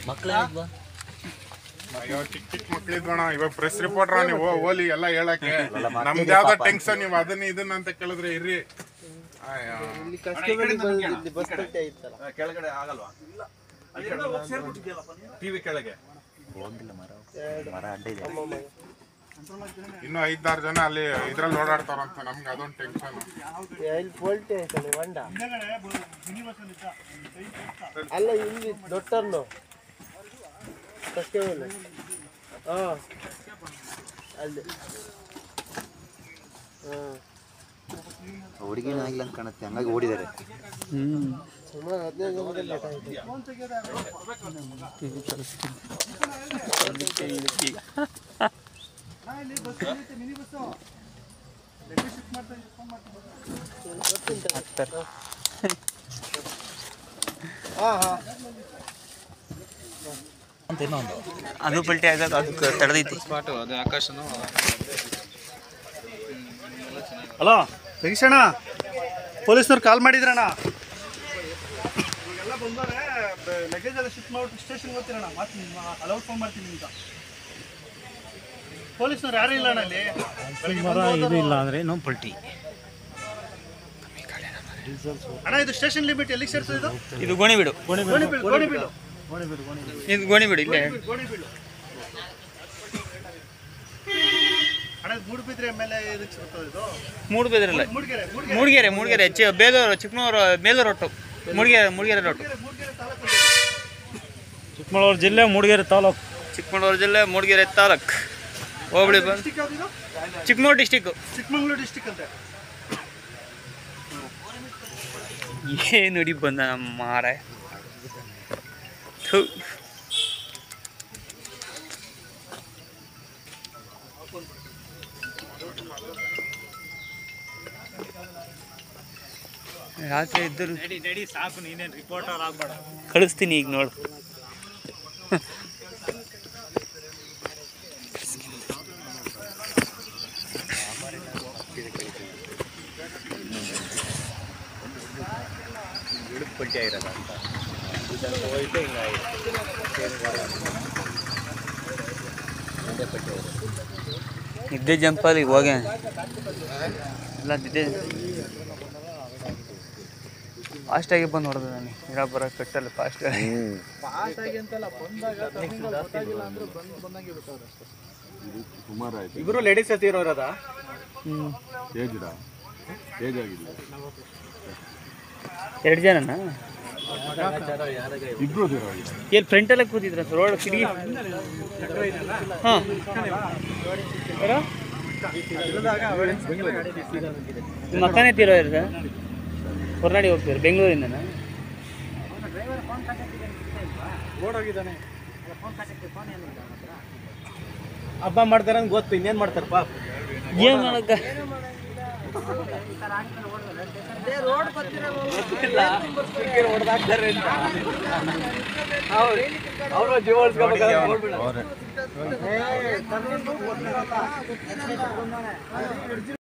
ಮಕ್ಳು ಅಯ್ಯೋ ಚಿಕ್ಕ ಚಿಕ್ಕ ಮಕ್ಳಿದ್ವಣ ಇವಾಗ ಪ್ರೆಸ್ ರಿಪೋರ್ಟರ್ ನೀವು ಓಲಿ ಎಲ್ಲ ಹೇಳಕ್ಕೆ ನಮ್ದು ಯಾವ್ದೋ ಟೆನ್ಷನ್ ನೀವು ಅದನ್ನ ಇದನ್ನ ಅಂತ ಕೇಳಿದ್ರೆ ಇರ್ರಿ ಅಯ್ಯೋ. ಇಲ್ಲಿ ಕಸ್ಟಮರ್ ಇಲ್ಲಿ ಬಸ್ ಕಟ್ಟೆ ಇತ್ತಲ್ಲ ಕೆಳಗಡೆ ಆಗಲ್ವಾ ಟಿವಿ ಕೆಳಗೆ ಹೋಗಿಲ್ಲ ಮರ ಮರ ಅಡ್ಡ ಇದೆ ಇನ್ನು ಐದಾರು ಜನ ಅಲ್ಲಿ ಇದ್ರಲ್ಲಿ ಓಡಾಡ್ತಾರಂತ ನಮ್ಗೆ ಅದೊಂದು ಟೆನ್ಷನ್ ಇಲ್ಲಿ ಪೋಲ್ಟಿ ಆಯ್ತಲ್ಲ ಹೊಂಡ ಅಲ್ಲ ಇಲ್ಲಿ ದೊಡ್ಡರ್ನು ಕಸ್ಟಮರ್ ಹಾ ಅಲ್ಲಿ ಹಾ ಹುಡುಗಿನ ಆಗಿಲ್ಲ ಅಂತ ಕಾಣುತ್ತೆ ಹಂಗಾಗಿ ಓಡಿದ್ದಾರೆ ಸುಮಾರು ಹದಿನೈದು ನಿಮಿಷ ಲೇಟ್ ಆಯ್ತು ಹಾ ಹಾ ಅಂತ ಇನ್ನೊಂದು ಅದು ಪಲ್ಟಿ ಆಗೋದು ಅದಕ್ಕೆ ತಡೆದೈತಿ ಹಲೋ ಜಗೀಶಣ್ಣ ಪೊಲೀಸ್ನವ್ರು ಕಾಲ್ ಮಾಡಿದ್ರಣ್ಣ ಎಲ್ಲ ಬಂದವ್ರೆ ಲಗೇಜ್ ಎಲ್ಲ ಶಿಫ್ಟ್ ಮಾಡ್ಬಿಟ್ಟು ಸ್ಟೇಷನ್ಗೆ ಹೋಗ್ತೀರಣ್ಣ ಮಾಡ್ತೀನಿ ಅಲೌಟ್ ಫೋನ್ ಮಾಡ್ತೀನಿ ಅಂತ ಪೊಲೀಸ್ನವ್ರು ಯಾರು ಇಲ್ಲ ಅಣ್ಣ ಅಲ್ಲಿ ಬೆಳಗ್ಗೆ ಬಂದು ಹೋದ್ರು. ಇಲ್ಲ ಅಂದ್ರೆ ನೋ ಪಲ್ಟಿ ಅಣ್ಣ ಇದು ಸ್ಟೇಷನ್ ಲಿಮಿಟ್ ಎಲ್ಲಿಗೆ ಸೇರ್ತದೆ ಇದು ಇದು ಗೋಣಿಬೀಡು ಗೋಣಿಬೀಡು ಗೋಣಿಬೀಡು ಇದು ಗೋಣಿಬೀಡು ಇಲ್ಲೇ ಗೋಣಿಬೀಡು ಅಣ್ಣ ಇದು ಮೂಡುಬಿದ್ರೆ ಮೇಲೆ ಇದಕ್ಕೆ ಸೇರ್ತದೆ ಇದು ಮೂಡುಬಿದ್ರಲ್ಲ ಮೂಡಿಗೆರೆ ಮೂಡಿಗೆರೆ ಮೂಡಿಗೆರೆ ಮೂಡಿಗೆರೆ ಚಿ ಬೇಲೂರು ಚಿಕ್ಕಮಗಳೂರು ಬೇಲೂರು ಒಟ್ಟು ಮೂಡಿಗೆರೆ ಮೂಡಿಗೆರೆ ಒಟ್ಟು ಮೂಡಿಗೆರೆ ತಾಲೂಕು ಚಿಕ್ಕಮಗಳೂರು ಜಿಲ್ಲೆ ಮೂಡಿಗೆರೆ ತಾಲೂಕು ಚಿಕ್ಕಮಗಳೂರು ಜಿಲ್ಲೆ ಮೂಡಿಗೆರೆ ತಾಲೂಕ್ ಹೋಬಳಿ ಬಂದು ಡಿಸ್ಟಿಕ್ ಯಾವ್ದು ಚಿಕ್ಕಮಗಳೂರು ಡಿಸ್ಟಿಕ್ಕು ಚಿಕ್ಕಮಂಗ್ಳೂರು ಡಿಸ್ಟಿಕ್ ಅಂತೆ ಏನು ಹಿಡಿ ಬಂದ ನಮ್ಮ ಮಾರ ಥು. ರಾತ್ರಿ ಇದ್ದರು ನಡಿ ನಡಿ ಸಾಕು ನೀನೇನು ರಿಪೋರ್ಟರ್ ಆಗ್ಬೇಡ ಕಳಿಸ್ತೀನಿ ಈಗ ನೋಡು ಪಲ್ಟಿ ಆಗಿರೋದ ಅಂತ ಇದನ್ನು ಹೋಯ್ತು ಹಿಂಗಾಗಿದೆ ಒಂದೇ ಪಲ್ಟಿ ಆಗಿರೋದು ನಿದ್ದೆ ಜಂಪಲ್ಲಿ ಈಗ ಹೋಗ್ಯ ಎಲ್ಲ ನಿದ್ದೆ ಫಾಸ್ಟಾಗಿ ಬಂದು ಹೊಡೆದ ನಾನು ಇರ ಬರೋ ಕಟ್ಟಲ್ಲ ಫಾಸ್ಟ್ ಸುಮಾರು ಆಯ್ತು ಇಬ್ರು ಲೇಡೀಸ್ ಇರೋರದ ಏಜ್ಡ ಏಜ್ ಆಗಿಲ್ಲ ಎರಡು ಜನನಾ ಇಬ್ರು ಆಗಿದೆ ಎಲ್ಲಿ ಫ್ರಂಟಲ್ಲೇ ಕೂತಿದ್ರ ರೋಡ್ ಕಿಟಕಿ ಹಾಂ ನಿಮ್ಮ ಅಕ್ಕನೇ ತೀರೋ ಇರೋದ ಹೊರನಾಡಿ ಹೋಗ್ತೀರ ಬೆಂಗಳೂರಿಂದನಾ ಹಬ್ಬ ಮಾಡ್ತಾರ ಅಂತ ಗೊತ್ತು ಇನ್ನೇನ್ ಮಾಡ್ತಾರಪ್ಪ ಏನು ಮಾಡಕ್ಕ ಅವ್ರ ಜೀವ